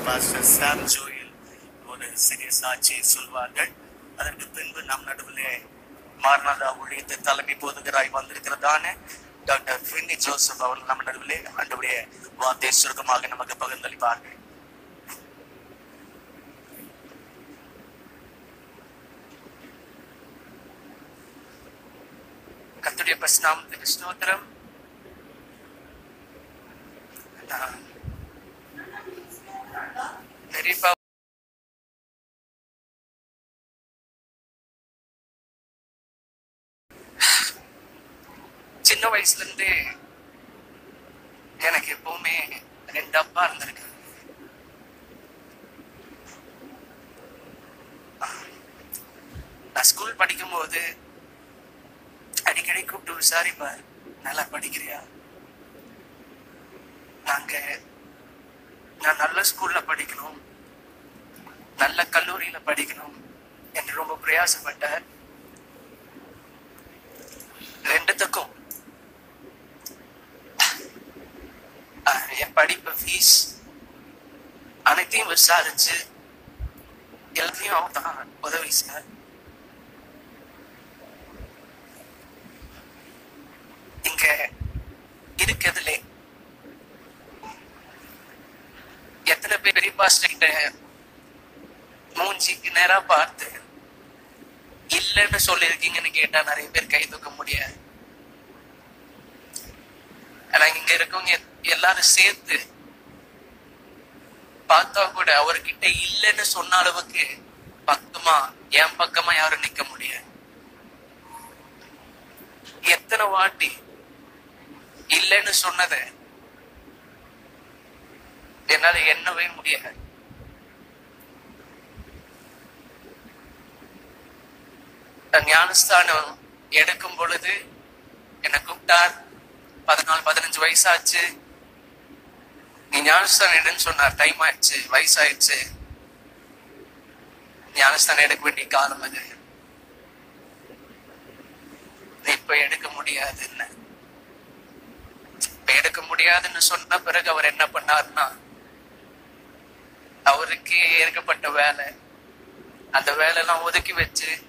pastor சாம் ஜோயில் ஒரு சிறிய சாட்சியை சொல்வார்கள் அதற்கு பின்பு நம் நடுவிலே மாரநாதா ஊழியத்தை தலைமை போதுகிறாய் வந்திருக்கிறதான டாக்டர் ஃபின்னி ஜோசப் அவர்கள் நம்ம நடுவிலே அன்றைய வார்த்தை சுருக்கமாக நமக்கு பகிர்ந்தளிப்பார்கள் கத்துடைய பரிசுநாமத்துக்கு ஸ்தோத்திரம் நான் பெரியப்பா சின்ன வயசுல இருந்து எனக்கு எப்பவுமே ரெண்டு அப்பா இருந்திருக்கு நான் ஸ்கூல் படிக்கும் போது அடிக்கடி கூப்பிட்டு விசாரிப்பார் நல்லா படிக்கிறியா நாங்க நான் நல்ல ஸ்கூல்ல படிக்கணும் நல்ல கல்லூரியில படிக்கணும் என்று ரொம்ப பிரயாசப்பட்டார் ரெண்டுத்துக்கும் அஹ், என் படிப்பு ஃபீஸ் அனைத்தையும் விசாரிச்சு எல்லாத்தையும் அவர் தான் உதவி சார் இங்க இருக்கிறதுலே எத்தனை பேர் பெரிய பாஸ்டர் கிட்ட மூஞ்சிக்கு நேரா பார்த்து இல்லைன்னு சொல்லியிருக்கீங்கன்னு கேட்டா நிறைய பேர் கை தூக்க முடியாது ஆனா இங்க இருக்கவங்க எல்லாரும் சேர்த்து பார்த்தா கூட அவர்கிட்ட இல்லைன்னு சொன்ன அளவுக்கு பக்கமா என் பக்கமா யாரும் நிக்க முடியாது எத்தனை வாட்டி இல்லைன்னு சொன்னதை என்னால எண்ணவே முடியாது நான் ஞானஸ்தானம் எடுக்கும் பொழுது என்னை கூப்பிட்டார் பதினாலு பதினஞ்சு வயசாச்சு நீ ஞானஸ்தானம் எடுன்னு சொன்னார் டைம் ஆயிடுச்சு வயசாயிடுச்சு ஞானஸ்தானம் எடுக்க வேண்டிய காலம் அது நீ இப்ப எடுக்க முடியாதுன்னு இப்ப எடுக்க முடியாதுன்னு சொன்ன பிறகு அவர் என்ன பண்ணாருன்னா அவருக்கு ஏற்கப்பட்ட வேலை அந்த வேலையெல்லாம் ஒதுக்கி வச்சு